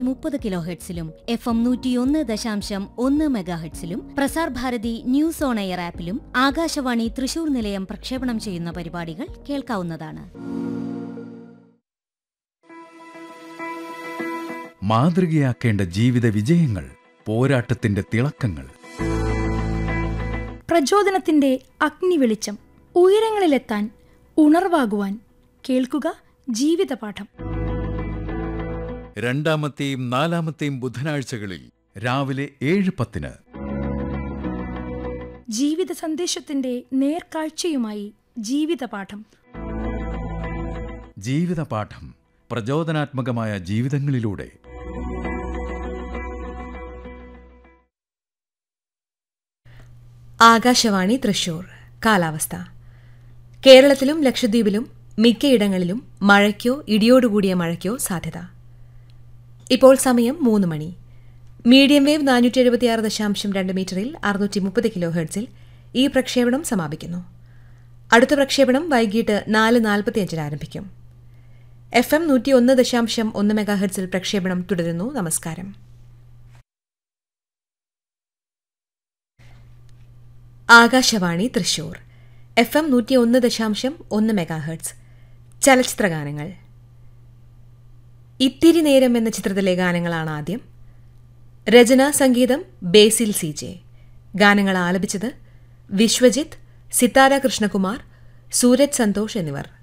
മുപ്പത് kilo ഹെഡ്സിലും F M നൂറ്റിയൊന്ന് ദശാംശം ഒന്ന് മെഗാഹെഡ്സിലും Prasar Bharati news on air ആപ്പിലും ആകാശവാണി തൃശൂർ നിലയം പ്രക്ഷേപണം ചെയ്യുന്ന പരിപാടികൾ കേൾക്കാവുന്നതാണ് മാതൃകയാക്കേണ്ട ജീവിത വിജയങ്ങൾ പോരാട്ടത്തിന്റെ തിളക്കങ്ങൾ പ്രചോദനത്തിന്റെ അഗ്നി വെളിച്ചം ഉയരങ്ങളിലെത്താൻ ഉണർവാകുവാൻ കേൾക്കുക ജീവിതപാഠം രണ്ടാമത്തെയും നാലാമത്തെയും ബുധനാഴ്ചകളിൽ രാവിലെ ഏഴ് പത്തിന് ജീവിത സന്ദേശത്തിന്റെ നേർക്കാഴ്ചയുമായി ജീവിതപാഠം ജീവിതപാഠം പ്രചോദനാത്മകമായ ജീവിതങ്ങളിലൂടെ ആകാശവാണി തൃശൂർ കാലാവസ്ഥ കേരളത്തിലും ലക്ഷദ്വീപിലും മിക്കയിടങ്ങളിലും മഴയ്ക്കോ ഇടിയോടുകൂടിയ മഴയ്ക്കോ സാധ്യത ഇപ്പോൾ സമയം മൂന്ന് മണി മീഡിയം വേവ് നാനൂറ്റി എഴുപത്തിയാറ് ദശാംശം രണ്ട് മീറ്ററിൽ അറുന്നൂറ്റി മുപ്പത് കിലോ ഹെർട്സിൽ ഈ പ്രക്ഷേപണം സമാപിക്കുന്നു അടുത്ത പ്രക്ഷേപണം വൈകിട്ട് നാല് നാൽപ്പത്തിയഞ്ചിന് ആരംഭിക്കും എഫ് എം നൂറ്റി ഒന്ന് ദശാംശം ഒന്ന് മെഗാ ഹെർട്സിൽ പ്രക്ഷേപണം തുടരുന്നു നമസ്കാരം ആകാശവാണി തൃശൂർ എഫ് എം നൂറ്റി ഒന്ന് ദശാംശം ഒന്ന് മെഗാഹെർട്സ് ചലച്ചിത്ര ഗാനങ്ങൾ ഇത്തിരി നേരം എന്ന ചിത്രത്തിലെ ഗാനങ്ങളാണ് ആദ്യം രചനാ സംഗീതം ബേസിൽ സി ജെ ഗാനങ്ങൾ ആലപിച്ചത് വിശ്വജിത്ത് സിത്താര കൃഷ്ണകുമാർ സൂരജ് സന്തോഷ് എന്നിവർ